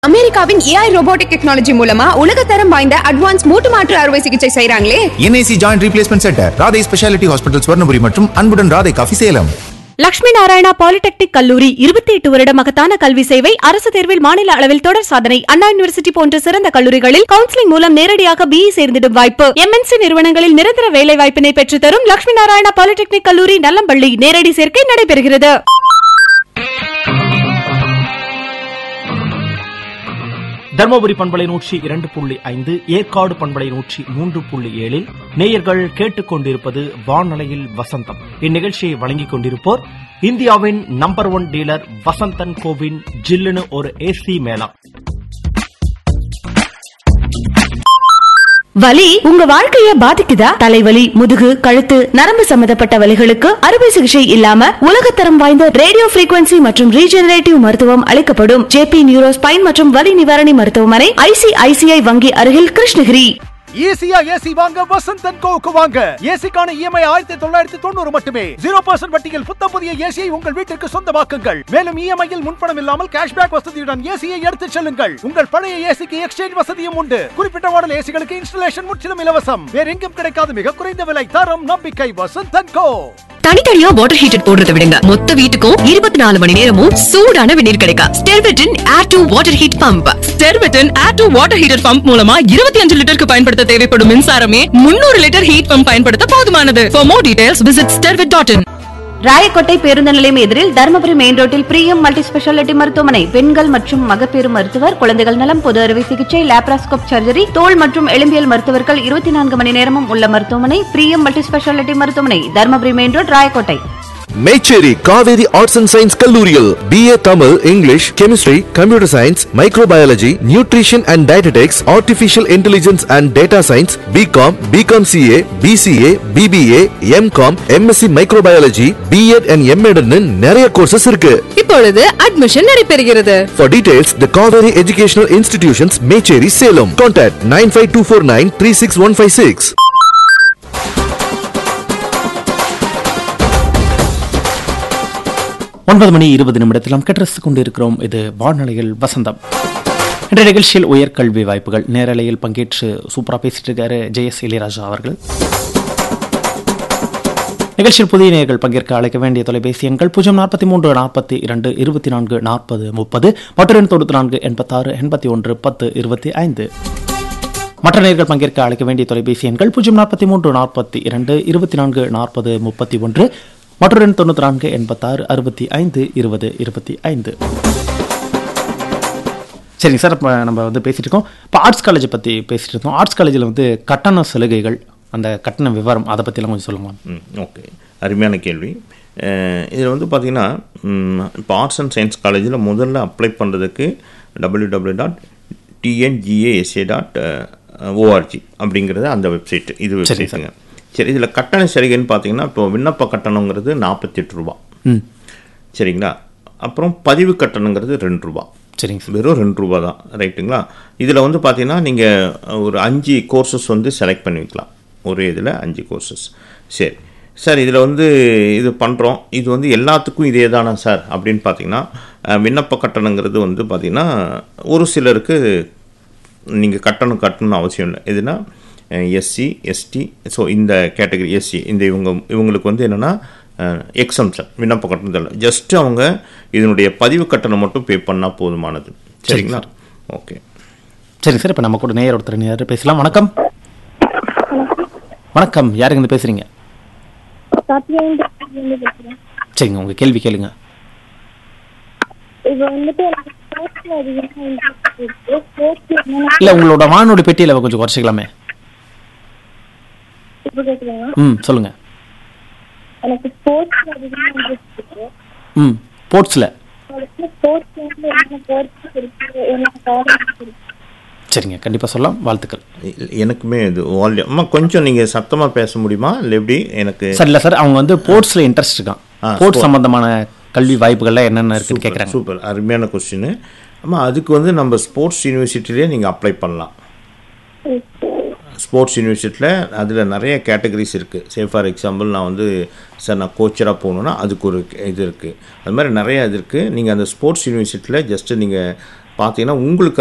அமெரிக்காவின் AI robotic technology மூலமா உலகத்தரம் வாய்ந்த அட்வான்ஸ் மூட்டு மாற்று அறுவை சிகிச்சை செய்றாங்களே NIC joint replacement centre Radhai speciality hospital Swarnapuri மற்றும் அன்புடன் ராதை காஃபி சேலம் லட்சுமி நாராயணா பாலிடெக்னிக் கல்லூரி இருபத்தி எட்டு வருட மகத்தான கல்வி சேவை அரசு தேர்வில் மாநில அளவில் தொடர் சாதனை அண்ணா யூனிவர்சிட்டி போன்ற சிறந்த கல்லூரிகளில் கவுன்சிலிங் மூலம் நேரடியாக பிஇ சேர்ந்திடும் வாய்ப்பு எம்என்சி நிறுவனங்களில் நிரந்தர வேலை வாய்ப்பினை பெற்றுத்தரும் லட்சுமி நாராயணா பாலிடெக்னிக் கல்லூரி நல்லம்பள்ளி நேரடி சேர்க்கை நடைபெறுகிறது தர்மபுரி பண்பலை நூற்றி இரண்டு புள்ளி ஐந்து ஏற்காடு பண்பலை நூற்றி மூன்று புள்ளி ஏழில் நேயர்கள் கேட்டுக்கொண்டிருப்பது வானலையில் வசந்தம் இந்நிகழ்ச்சியை வழங்கிக் கொண்டிருப்போர் இந்தியாவின் நம்பர் ஒன் டீலர் வசந்தன் கோவின் ஜில்லுன்னு ஒரு ஏசி மேளா வலி உங்க வாழ்க்கைய பாதிக்குதா தலைவலி முதுகு கழுத்து நரம்பு சம்பந்தப்பட்ட வலிகளுக்கு அறுவை சிகிச்சை இல்லாம உலகத்தரம் வாய்ந்த ரேடியோ frequency மற்றும் ரீஜெனரேட்டிவ் மருத்துவம் அளிக்கப்படும் ஜேபி நியூரோ ஸ்பைன் மற்றும் வலி நிவாரணி மருத்துவமனை ஐசிஐசிஐ வங்கி அருகில் கிருஷ்ணகிரி ஈஸியா ஏசி வாங்க வசந்தன் கோவுக்கு வாங்க ஏசிக்கான இஎம்ஐ ஆயிரத்தி தொள்ளாயிரத்தி தொண்ணூறு மட்டுமே ஜீரோ பர்சன்ட் வட்டியில் புத்தம் புதிய ஏசியை உங்கள் வீட்டிற்கு சொந்தமாக்குங்கள் மேலும் இஎம்ஐயில் முன்பணம் இல்லாமல் கேஷ்பேக் வசதியுடன் ஏசியை எடுத்துச் செல்லுங்கள் உங்கள் பழைய ஏசிக்கு எக்ஸ்சேஞ்ச் வசதியும் உண்டு குறிப்பிட்ட மாடல் ஏசிகளுக்கு இன்ஸ்டலேஷன் முற்றிலும் இலவசம் வேற எங்கும் கிடைக்காத மிக குறைந்த விலை தரம் நம்பிக்கை வசந்தன் கோ தனித்தனியா வாட்டர் ஹீட்டர் போடுறத விடுங்க மொத்த வீட்டுக்கும் இருபத்தி நாலு மணி நேரமும் சூடான வெந்நீர் கிடைக்கும் ஸ்டெர்வெட்டின் air to water heat pump ஸ்டெர்வெட்டின் air to water heater pump மூலமா இருபத்தி அஞ்சு லிட்டருக்கு பயன்படுத்த தேவைப்படும் மின்சாரமே முன்னூறு லிட்டர் ஹீட் பம்ப் பயன்படுத்த போதுமானது for more details visit Sterwet dot in Rayakottai பேருந்து நிலையம் எதிரில் தருமபுரி மெயின் ரோட்டில் பிரியம் மல்டி ஸ்பெஷாலிட்டி மருத்துவமனை பெண்கள் மற்றும் மகப்பேறு மருத்துவர் குழந்தைகள் நலம் பொது அறுவை சிகிச்சை லேப்ராஸ்கோப் சர்ஜரி தோல் மற்றும் எலும்பியல் மருத்துவர்கள் இருபத்தி நான்கு மணி நேரமும் உள்ள மருத்துவமனை பிரியம் மல்டி ஸ்பெஷாலிட்டி மருத்துவமனை Dharmapuri main road Rayakottai Mecheri Kaveri arts and science கல்லூரியில் BA Tamil English chemistry computer science microbiology nutrition and dietetics artificial intelligence and data science BCom BCom CA BCA BBA MCom MSc microbiology BEd and எம்எட்னு நிறைய courses இருக்கு இப்பொழுது admission நடைபெறுகிறது For details, the Kaveri Educational Institutions, Mecheri, Salem. Contact 95249 36156. ஒன்பது மணி இருபது நிமிடத்தில் நாம் கெட்டரசு கொண்டிருக்கிறோம் இது வானொலியில் வசந்தம் இன்றைய நிகழ்ச்சியில் உயர்கல்வி வாய்ப்புகள் நேரலையில் பங்கேற்று சூப்பரா பேசிட்டு இருக்காரு ஜெயஸ் இளையராஜா அவர்கள் நிகழ்ச்சியில் புதிய நேயர்கள் பங்கேற்க அழைக்க வேண்டிய தொலைபேசி எண்கள் பூஜ்ஜியம் நாற்பத்தி மூன்று நாற்பத்தி இரண்டு இருபத்தி நான்கு நாற்பது முப்பது மற்றும் தொண்ணூற்றி நான்கு எண்பத்தாறு எண்பத்தி ஒன்று பத்து இருபத்தி ஐந்து மற்ற நேயர்கள் பங்கேற்க அழைக்க வேண்டிய தொலைபேசி எண்கள் பூஜ்ஜியம் நாற்பத்தி மூன்று நாற்பத்தி இரண்டு இருபத்தி நான்கு நாற்பது முப்பத்தி ஒன்று மற்றொரு எண் தொண்ணூற்றி நான்கு எண்பத்தாறு அறுபத்தி ஐந்து இருபது இருபத்தி ஐந்து சரிங்க சார் இப்போ நம்ம வந்து பேசிட்டு இருக்கோம் இப்போ ஆர்ட்ஸ் காலேஜை பற்றி பேசிட்டு இருந்தோம் ஆர்ட்ஸ் காலேஜில் வந்து கட்டண சலுகைகள் அந்த கட்டண விவரம் அதை பற்றிலாம் கொஞ்சம் சொல்லுங்க ம் ஓகே அருமையான கேள்வி இதில் வந்து பார்த்தீங்கன்னா இப்போ ஆர்ட்ஸ் அண்ட் சயின்ஸ் காலேஜில் முதல்ல அப்ளை பண்ணுறதுக்கு W W dot TNGASA dot ORG அப்படிங்கிறது அந்த வெப்சைட் இது வெப்சைட்டுங்க சரி இதில் கட்டண சலுகைன்னு பார்த்தீங்கன்னா இப்போ விண்ணப்ப கட்டணங்கிறது நாற்பத்தெட்டு ரூபா ம் சரிங்களா அப்புறம் பதிவு கட்டணங்கிறது ரெண்டு ரூபா சரிங்க சார் வெறும் ரெண்டு ரூபா தான் ரைட்டுங்களா இதில் வந்து பார்த்தீங்கன்னா நீங்கள் ஒரு அஞ்சு கோர்சஸ் வந்து செலக்ட் பண்ணிக்கலாம் ஒரே இதில் அஞ்சு கோர்சஸ் சரி சார் இதில் வந்து இது பண்ணுறோம் இது வந்து எல்லாத்துக்கும் இதே தானா சார் அப்படின்னு பார்த்தீங்கன்னா அஹ், விண்ணப்ப கட்டணங்கிறது வந்து பார்த்தீங்கன்னா ஒரு சிலருக்கு நீங்கள் கட்டணம் கட்டணும்னு அவசியம் இல்லை எதுனா எஸ்சி எஸ்டி ஸோ இந்த கேட்டகரி எஸ்சி இந்த இவங்க இவங்களுக்கு வந்து என்னென்னா எக்ஸம்ஷன் விண்ணப்ப கட்டணம் இல்லை ஜஸ்ட் அவங்க இதனுடைய பதிவு கட்டணம் மட்டும் பே பண்ணால் போதுமானது சரிங்களா ஓகே சரிங்க சார் இப்போ நம்ம கூட நேயர் ஒருத்தர் நேர் பேசலாம் வணக்கம் வணக்கம் யாருங்க இருந்து பேசுறீங்க சரிங்க உங்க கேள்வி கேளுங்க இப்போ வந்துட்டு எனக்கு ஸ்போர்ட்ஸ்ல அதிகமாக இன்ட்ரெஸ்ட் இருக்கு ஸ்போர்ட்ஸ்ல என்னென்ன இல்லை உங்களோட வானொலி பெட்டியில் கொஞ்சம் குறைச்சிக்கலாமே இப்போ கேட்குறீங்க ம் சொல்லுங்க எனக்கு ஸ்போர்ட்ஸ்ல அதிகமாக இன்ட்ரெஸ்ட் இருக்கு ம் ஸ்போர்ட்ஸில் ஸ்போர்ட்ஸ் வந்து என்னென்ன ஸ்போர்ட்ஸ் இருக்கு என்ன காலேஜ் இருக்கு சரிங்க கண்டிப்பாக சொல்லலாம் வாழ்த்துக்கள் இ- எனக்குமே இது வால்யூம் அம்மா கொஞ்சம் நீங்கள் சத்தமாக பேச முடியுமா இல்லை எப்படி எனக்கு சார் இல்லை சார் அவங்க வந்து ஸ்போர்ட்ஸில் இன்ட்ரெஸ்ட் இருக்கான் ஆ, ஸ்போர்ட்ஸ் sport. சம்பந்தமான கல்வி வாய்ப்புகள்லாம் என்னென்ன இருக்குன்னு சூப்பர் கேட்குறாங்க சூப்பர் அருமையான கொஸ்டின் அம்மா அதுக்கு வந்து நம்ம ஸ்போர்ட்ஸ் யூனிவர்சிட்டிலே நீங்கள் அப்ளை பண்ணலாம் ஸ்போர்ட்ஸ் யூனிவர்சிட்டியில் அதில் நிறைய கேட்டகரிஸ் இருக்குது சே ஃபார் எக்ஸாம்பிள் நான் வந்து சார் நான் கோச்சராக போகணுன்னா அதுக்கு ஒரு இது இருக்குது அது மாதிரி நிறைய இது இருக்குது நீங்கள் அந்த ஸ்போர்ட்ஸ் யூனிவர்சிட்டியில் ஜஸ்ட்டு நீங்கள் பார்த்தீங்கன்னா உங்களுக்கு